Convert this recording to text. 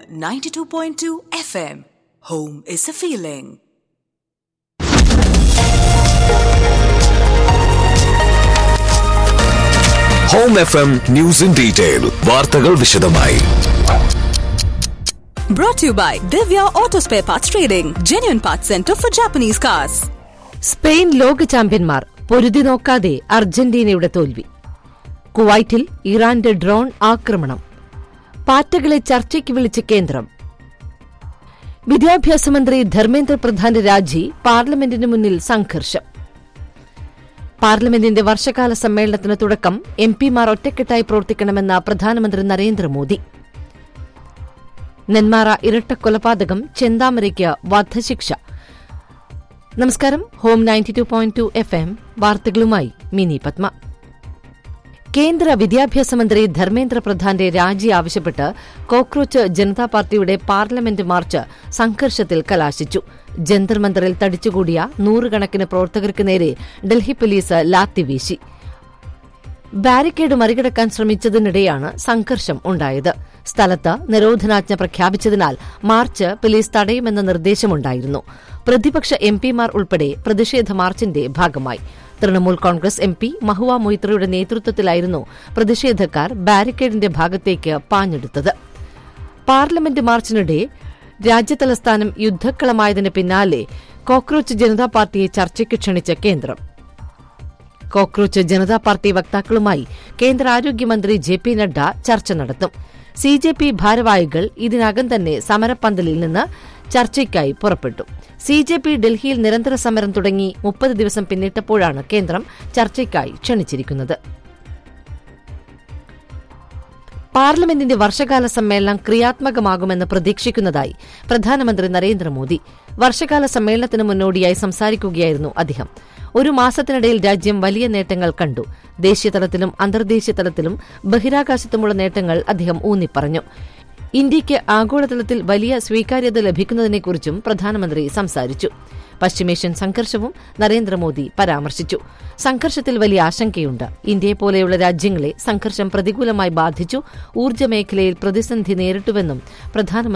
92.2 FM. Home is a feeling. Home F M news in detail വാർത്തകൾ വിശദമായി Brought to you by Divya Auto Spare Parts Trading, genuine parts center for Japanese cars. Spain ലോക ചാമ്പ്യന്മാർ പൊരുതി നോക്കാതെ അർജന്റീനയുടെ തോൽവി കുവൈറ്റിൽ ഇറാന്റെ ഡ്രോൺ ആക്രമണം പാറ്റകളെ ചർച്ചയ്ക്ക് വിളിച്ച കേന്ദ്രം വിദ്യാഭ്യാസ മന്ത്രി ധർമ്മേന്ദ്ര പ്രധാന്റെ രാജി പാർലമെന്റിന് മുന്നിൽ സംഘർഷം പാർലമെന്റിന്റെ വർഷകാല സമ്മേളനത്തിന് തുടക്കം എം പിമാർ ഒറ്റക്കെട്ടായി പ്രവർത്തിക്കണമെന്ന പ്രധാനമന്ത്രി നരേന്ദ്രമോദി നെന്മാറ ഇരട്ട കൊലപാതകം ചെന്താമരയ്ക്ക് വധശിക്ഷ നമസ്കാരം Home ninety two point two F M വാർത്തകളുമായി മിനി പത്മ കേന്ദ്ര വിദ്യാഭ്യാസ മന്ത്രി ധർമ്മേന്ദ്ര പ്രധാന്റെ രാജി ആവശ്യപ്പെട്ട് കോക്രോച്ച് ജനതാ പാർട്ടിയുടെ പാർലമെന്റ് മാർച്ച് സംഘർഷത്തിൽ കലാശിച്ചു ജന്തർ മന്ദറിൽ തടിച്ചുകൂടിയ നൂറുകണക്കിന് പ്രവർത്തകർക്ക് നേരെ ഡൽഹി പോലീസ് ലാത്തി വീശി ബാരിക്കേഡ് മറികടക്കാൻ ശ്രമിച്ചതിനിടെയാണ് സംഘർഷം ഉണ്ടായത് സ്ഥലത്ത് നിരോധനാജ്ഞ പ്രഖ്യാപിച്ചതിനാൽ മാർച്ച് പോലീസ് തടയുമെന്ന നിർദ്ദേശമുണ്ടായിരുന്നു പ്രതിപക്ഷ എം പിമാർ ഉൾപ്പെടെ പ്രതിഷേധ മാർച്ചിന്റെ ഭാഗമായി തൃണമൂൽ കോൺഗ്രസ് എം പി മഹുവ മൊയ്ത്രയുടെ നേതൃത്വത്തിലായിരുന്നു പ്രതിഷേധക്കാർ ബാരിക്കേഡിന്റെ ഭാഗത്തേക്ക് പാഞ്ഞെടുത്തത് പാർലമെന്റ് മാർച്ചിനിടെ രാജ്യതലസ്ഥാനം യുദ്ധക്കളമായതിന് പിന്നാലെ കോക്രോച്ച് ജനതാ പാർട്ടിയെ ചർച്ചയ്ക്ക് ക്ഷണിച്ച കേന്ദ്രം കോക്രോച്ച് ജനതാ പാർട്ടി വക്താക്കളുമായി കേന്ദ്ര ആരോഗ്യമന്ത്രി ജെ പി നഡ്ഡ ചർച്ച നടത്തും സി ജെ പി ഭാരവാഹികൾ ഇതിനകം തന്നെ സമരപ്പന്തലിൽ നിന്ന് ചർച്ചയ്ക്കായി പുറപ്പെട്ടു സി ജെ പി ഡൽഹിയിൽ നിരന്തര സമരം തുടങ്ങി മുപ്പത് ദിവസം പിന്നിട്ടപ്പോഴാണ് കേന്ദ്രം ചർച്ചയ്ക്കായി ക്ഷണിച്ചിരിക്കുന്നത് പാർലമെന്റിന്റെ വർഷകാല സമ്മേളനം ക്രിയാത്മകമാകുമെന്ന് പ്രതീക്ഷിക്കുന്നതായി പ്രധാനമന്ത്രി നരേന്ദ്രമോദി വർഷകാല സമ്മേളനത്തിന് മുന്നോടിയായി സംസാരിക്കുകയായിരുന്നു അദ്ദേഹം ഒരു മാസത്തിനിടയിൽ രാജ്യം വലിയ നേട്ടങ്ങൾ കണ്ടു ദേശീയതലത്തിലും അന്തർദേശീയ തലത്തിലും ബഹിരാകാശത്തുമുള്ള നേട്ടങ്ങൾ അദ്ദേഹം ഊന്നിപ്പറഞ്ഞു ഇന്ത്യയ്ക്ക് ആഗോളതലത്തിൽ വലിയ സ്വീകാര്യത ലഭിക്കുന്നതിനെക്കുറിച്ചും പ്രധാനമന്ത്രി സംസാരിച്ചു പശ്ചിമേഷ്യൻ സംഘർഷവും നരേന്ദ്രമോദി പരാമർശിച്ചു സംഘർഷത്തിൽ വലിയ ആശങ്കയുണ്ട് ഇന്ത്യയെപ്പോലെയുള്ള രാജ്യങ്ങളെ സംഘർഷം പ്രതികൂലമായി ബാധിച്ചു ഊർജ്ജ മേഖലയിൽ പ്രതിസന്ധി നേരിട്ടുവെന്നും പ്രധാനമന്ത്രി